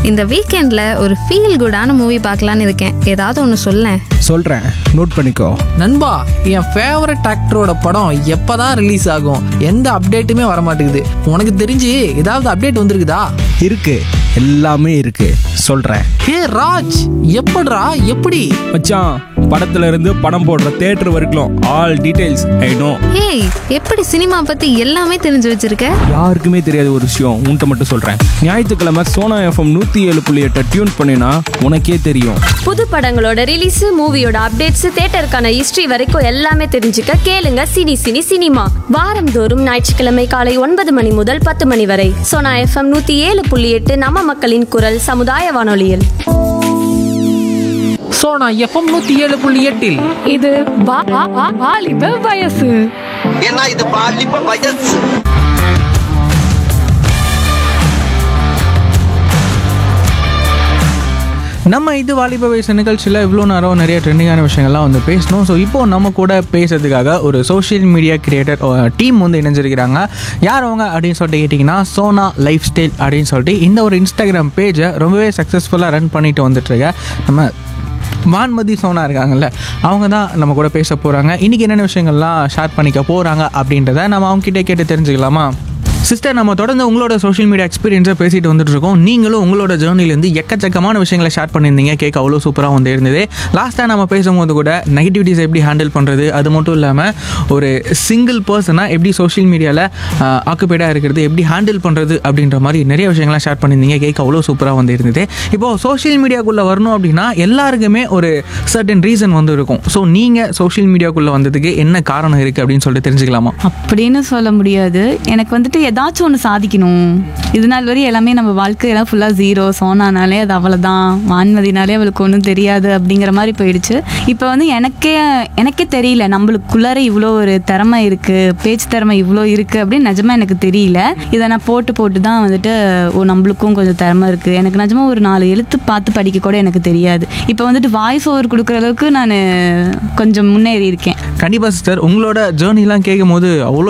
இந்த வீக்கெண்ட்ல ஒரு ஃபீல் குடான மூவி பார்க்கலான்னு இருக்கேன் ஏதாவது ஒன்று சொல்லேன் சொல்கிறேன் நோட் பண்ணிக்கோ நண்பா என் ஃபேவரட் ஆக்டரோட படம் எப்பதான் ரிலீஸ் ஆகும் எந்த அப்டேட்டுமே வர மாட்டேங்குது உனக்கு தெரிஞ்சு ஏதாவது அப்டேட் வந்திருக்குதா இருக்கு எல்லாமே இருக்கு சொல்கிறேன் ஹே ராஜ் எப்படிடா எப்படி மச்சான் படத்துல இருந்து படம் போடுற தேட்டர் வரைக்கும் ஆல் டீடைல்ஸ் ஐ நோ ஏய் எப்படி சினிமா பத்தி எல்லாமே தெரிஞ்சு வச்சிருக்க யாருக்குமே தெரியாத ஒரு விஷயம் உன்கிட்ட மட்டும் சொல்கிறேன் ஞாயிற்றுக்கிழமை சோனா எஃப்எம் நூற்றி ஏழு புள்ளி எட்டை டியூன் பண்ணினா உனக்கே தெரியும் புது படங்களோட ரிலீஸ் மூவியோட அப்டேட்ஸ் தேட்டருக்கான ஹிஸ்டரி வரைக்கும் எல்லாமே தெரிஞ்சுக்க கேளுங்க சினி சினி சினிமா வாரந்தோறும் ஞாயிற்றுக்கிழமை காலை ஒன்பது மணி முதல் பத்து மணி வரை சோனா எஃப்எம் நூத்தி ஏழு புள்ளி எட்டு நம்ம மக்களின் குரல் சமுதாய வானொலியில் ஸோ நான் எஃப்எம் நூற்றி ஏழு புள்ளி எட்டில் இது வா- வா- வா- வாலிப வயசு ஏன்னா இது பாலிப்ப வயசு நம்ம இது வாலிப வயசு நிகழ்ச்சியில் இவ்வளோ நேரம் நிறைய ட்ரெண்டிங்கான விஷயங்கள்லாம் வந்து பேசணும் ஸோ இப்போ நம்ம கூட பேசுறதுக்காக ஒரு சோஷியல் மீடியா கிரியேட்டர் டீம் வந்து இணைஞ்சிருக்கிறாங்க யார் அவங்க அப்படின்னு சொல்லிட்டு கேட்டிங்கன்னா சோனா லைஃப் ஸ்டைல் அப்படின்னு சொல்லிட்டு இந்த ஒரு இன்ஸ்டாகிராம் பேஜை ரொம்பவே சக்ஸஸ்ஃபுல்லாக ரன் பண்ணிட்டு வந்துட்டுருக்க நம்ம வான்மதி சோனா இருக்காங்கல்ல அவங்க தான் நம்ம கூட பேச போகிறாங்க இன்றைக்கி என்னென்ன விஷயங்கள்லாம் ஷேர் பண்ணிக்க போகிறாங்க அப்படின்றத நம்ம அவங்க கிட்டே கேட்டு தெரிஞ்சுக்கலாமா சிஸ்டர் நம்ம தொடர்ந்து உங்களோட சோஷியல் மீடியா எக்ஸ்பீரியன்ஸை பேசிட்டு வந்துட்டு இருக்கோம் நீங்களும் உங்களோட ஜேர்னிலேருந்து எக்கச்சக்கமான விஷயங்களை ஷேர் பண்ணியிருந்தீங்க கேட்க அவ்வளோ சூப்பராக வந்து இருந்தது லாஸ்ட்டாக நம்ம பேசும்போது கூட நெகட்டிவிட்டிஸ் எப்படி ஹேண்டில் பண்ணுறது அது மட்டும் இல்லாமல் ஒரு சிங்கிள் பர்சனாக எப்படி சோஷியல் மீடியாவில் ஆக்குபைடாக இருக்கிறது எப்படி ஹேண்டில் பண்ணுறது அப்படின்ற மாதிரி நிறைய விஷயங்கள்லாம் ஷேர் பண்ணியிருந்தீங்க கேட்க அவ்வளோ சூப்பராக வந்து இருந்தது இப்போது சோஷியல் மீடியாக்குள்ளே வரணும் அப்படின்னா எல்லாருக்குமே ஒரு சர்டன் ரீசன் வந்து இருக்கும் ஸோ நீங்கள் சோஷியல் மீடியாக்குள்ளே வந்ததுக்கு என்ன காரணம் இருக்குது அப்படின்னு சொல்லிட்டு தெரிஞ்சுக்கலாமா அப்படின்னு சொல்ல முடியாது எனக்கு வந்துட்டு ஏதாச்சும் ஒன்று சாதிக்கணும் இது நாள் வரை எல்லாமே நம்ம வாழ்க்கையெல்லாம் ஃபுல்லாக ஜீரோ சோனானாலே அது அவ்வளோதான் வான்மதினாலே அவளுக்கு ஒன்றும் தெரியாது அப்படிங்கிற மாதிரி போயிடுச்சு இப்போ வந்து எனக்கே எனக்கே தெரியல நம்மளுக்குள்ளார இவ்வளோ ஒரு திறமை இருக்குது பேச்சு திறமை இவ்வளோ இருக்குது அப்படின்னு நிஜமாக எனக்கு தெரியல இதை நான் போட்டு போட்டு தான் வந்துட்டு ஓ நம்மளுக்கும் கொஞ்சம் திறமை இருக்குது எனக்கு நிஜமாக ஒரு நாலு எழுத்து பார்த்து படிக்க கூட எனக்கு தெரியாது இப்போ வந்துட்டு வாய்ஸ் ஓவர் கொடுக்குற அளவுக்கு நான் கொஞ்சம் முன்னேறி இருக்கேன் கண்டிப்பாக சிஸ்டர் உங்களோட ஜேர்னிலாம் கேட்கும் போது அவ்வளோ